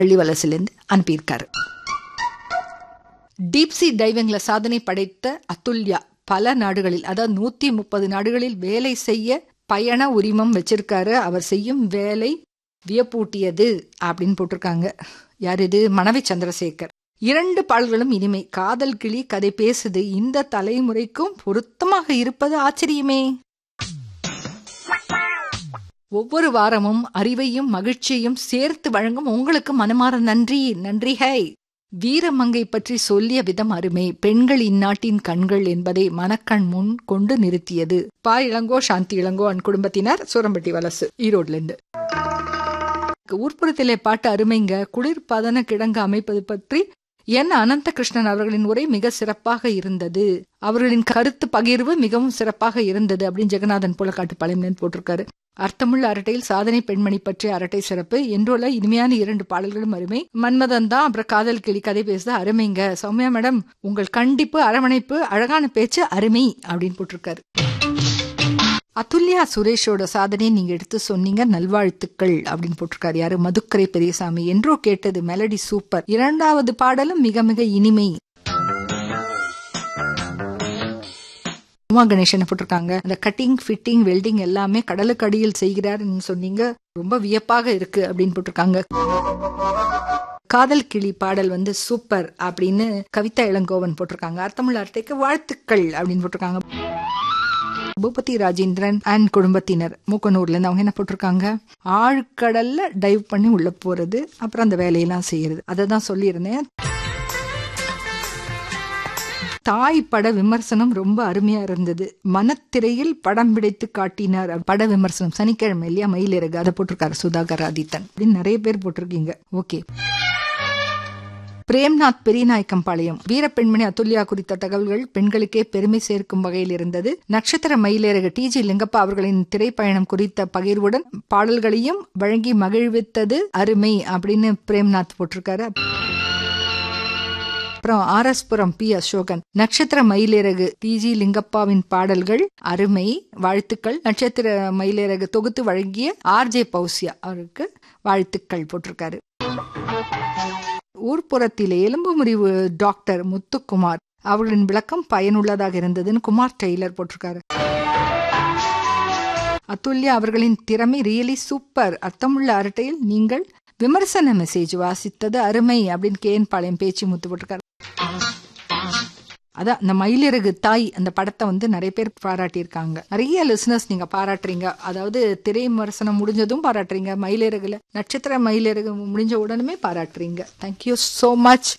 பள்ளிவலசிலேருந்து அனுப்பியிருக்காரு டீப்சி டைவிங்ல சாதனை படைத்த அத்துல்யா பல நாடுகளில் அதாவது நூத்தி முப்பது நாடுகளில் வேலை செய்ய பயண உரிமம் வச்சிருக்காரு அவர் செய்யும் வேலை வியப்பூட்டியது அப்படின்னு போட்டிருக்காங்க யார் இது மனைவி சந்திரசேகர் இரண்டு பாடல்களும் இனிமை காதல் கிளி கதை பேசுது இந்த தலைமுறைக்கும் பொருத்தமாக இருப்பது ஆச்சரியமே ஒவ்வொரு வாரமும் அறிவையும் மகிழ்ச்சியையும் சேர்த்து வழங்கும் உங்களுக்கு மனமாற நன்றி நன்றி ஹை வீரமங்கை பற்றி சொல்லிய விதம் அருமை பெண்கள் இந்நாட்டின் கண்கள் என்பதை மனக்கண் முன் கொண்டு நிறுத்தியது பா இளங்கோ சாந்தி இளங்கோ அன் குடும்பத்தினர் சூரம்பட்டி வலசு ஈரோட்ல இருந்து ஊர்ப்புறத்திலே பாட்டு அருமைங்க குளிர்பதன கிடங்கு அமைப்பது பற்றி என் அனந்த கிருஷ்ணன் அவர்களின் உரை மிக சிறப்பாக இருந்தது அவர்களின் கருத்து பகிர்வு மிகவும் சிறப்பாக இருந்தது அப்படின்னு ஜெகநாதன் போல காட்டு பழையன் போட்டிருக்காரு அர்த்தமுள்ள அரட்டையில் சாதனை பெண்மணி பற்றிய அரட்டை சிறப்பு என்றுள்ள இனிமையான இரண்டு பாடல்களும் அருமை மன்மதன் தான் அப்புறம் காதல் கிளி கதை பேசுத அருமைங்க சௌமியா மேடம் உங்கள் கண்டிப்பு அரவணைப்பு அழகான பேச்சு அருமை அப்படின்னு போட்டிருக்காரு அதுல்யா சுரேஷோட சாதனையை நீங்க எடுத்து சொன்னீங்க நல்வாழ்த்துக்கள் அப்படின்னு போட்டிருக்காரு யாரு மதுக்கரை பெரியசாமி என்றோ கேட்டது மெலடி சூப்பர் இரண்டாவது பாடலும் மிக மிக இனிமை உமா கணேசன் போட்டிருக்காங்க அந்த கட்டிங் ஃபிட்டிங் வெல்டிங் எல்லாமே கடலுக்கு அடியில் செய்கிறாருன்னு சொன்னீங்க ரொம்ப வியப்பாக இருக்கு அப்படின்னு போட்டிருக்காங்க காதல் கிளி பாடல் வந்து சூப்பர் அப்படின்னு கவிதா இளங்கோவன் போட்டிருக்காங்க அர்த்தமுள்ள அர்த்தைக்கு வாழ்த்துக்கள் அப்படின்னு போட்டிருக்காங்க பூபதி ராஜேந்திரன் அண்ட் குடும்பத்தினர் மூக்கனூர்ல இருந்து அவங்க என்ன போட்டிருக்காங்க ஆழ்கடல்ல டைவ் பண்ணி உள்ள போறது அப்புறம் அந்த வேலையெல்லாம் செய்யறது அதை தான் சொல்லியிருந்தேன் தாய் பட விமர்சனம் ரொம்ப அருமையா இருந்தது மனத்திரையில் படம் பிடித்து காட்டினார் பட விமர்சனம் சனிக்கிழமை இல்லையா மயிலிறகு அதை போட்டிருக்காரு சுதாகர் ஆதித்தன் அப்படின்னு நிறைய பேர் போட்டிருக்கீங்க ஓகே பிரேம்நாத் பெரியநாயக்கம்பாளையம் வீரப்பெண்மணி அதுல்யா குறித்த தகவல்கள் பெண்களுக்கே பெருமை சேர்க்கும் வகையில் இருந்தது நட்சத்திர மயிலேறகு டி ஜி லிங்கப்பா அவர்களின் திரைப்பயணம் குறித்த பகிர்வுடன் பாடல்களையும் வழங்கி மகிழ்வித்தது அருமை அப்படின்னு பிரேம்நாத் போட்டிருக்காரு அப்புறம் R S Puram P Asokan நட்சத்திர மயிலிறகு டி ஜி லிங்கப்பாவின் பாடல்கள் அருமை வாழ்த்துக்கள் நட்சத்திர மயிலிறகு தொகுத்து வழங்கிய ஆர் ஜே பௌசியா அவருக்கு வாழ்த்துக்கள் போட்டிருக்காரு ஊர்ப்புறத்திலே எலும்பு முறிவு டாக்டர் முத்துக்குமார் அவர்களின் விளக்கம் பயனுள்ளதாக இருந்ததுன்னு குமார் டெய்லர் போட்டிருக்காரு அதுல்யா அவர்களின் திறமை ரியலி சூப்பர் அர்த்தமுள்ள அரட்டையில் நீங்கள் விமர்சன மெசேஜ் வாசித்தது அருமை அப்படின்னு கே என் பாளையம் பேச்சு முத்து போட்டிருக்காரு அதான் இந்த மயிலிறகு தாய் அந்த படத்தை வந்து நிறைய பேர் பாராட்டியிருக்காங்க நிறைய லிசனர்ஸ் நீங்க பாராட்டுறீங்க அதாவது திரை விமர்சனம் முடிஞ்சதும் பாராட்டுறீங்க மயிலிறகுல நட்சத்திர மயிலிறகு முடிஞ்ச உடனுமே பாராட்டுறீங்க தேங்க்யூ சோ மச்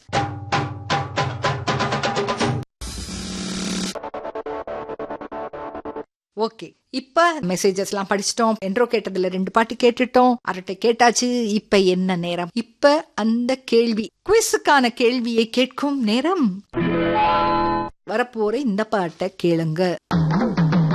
ஓகே இப்ப மெசேஜஸ் எல்லாம் படிச்சிட்டோம் என்றோ கேட்டதுல ரெண்டு பாட்டு கேட்டுட்டோம் அரட்டை கேட்டாச்சு இப்ப என்ன நேரம் இப்ப அந்த கேள்வி குவிஸுக்கான கேள்வியை கேட்கும் நேரம் வரப்போற இந்த பாட்டை கேளுங்க